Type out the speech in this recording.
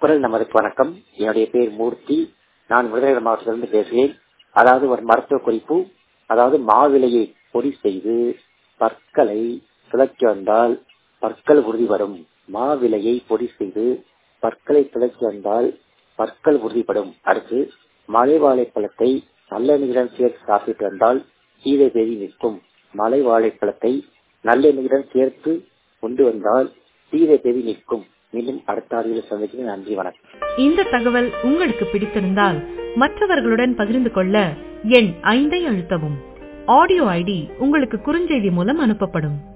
குரல் நமதுக்கு வணக்கம் என்னுடைய பேர் மூர்த்தி நான் விருதுநகர் மாவட்டத்திலிருந்து பேசுகிறேன் அதாவது ஒரு மருத்துவ குறிப்பு அதாவது மாவிலையை பொடி செய்து பற்களை துளக்கி வந்தால் பற்கள் உறுதி வரும் மாவிலையை பொடி செய்து பற்களை துளக்கி வந்தால் பற்கள் உறுதிப்படும் அடுத்து மலை வாழைப்பழத்தை நல்லெண்ணெயுடன் சேர்த்து சாப்பிட்டு வந்தால் கீழே பெரி நிற்கும் மலை வாழைப்பழத்தை நல்லெண்ணெயுடன் சேர்த்து கொண்டு வந்தால் கீழே பெரி நிற்கும் மீண்டும் அடுத்த ஆடியில் சந்திக்கிறேன் நன்றி வணக்கம் இந்த தகவல் உங்களுக்கு பிடித்திருந்தால் மற்றவர்களுடன் பகிர்ந்து கொள்ள எண் ஐந்தை அழுத்தவும் ஆடியோ ஐடி உங்களுக்கு குறுஞ்செய்தி மூலம் அனுப்பப்படும்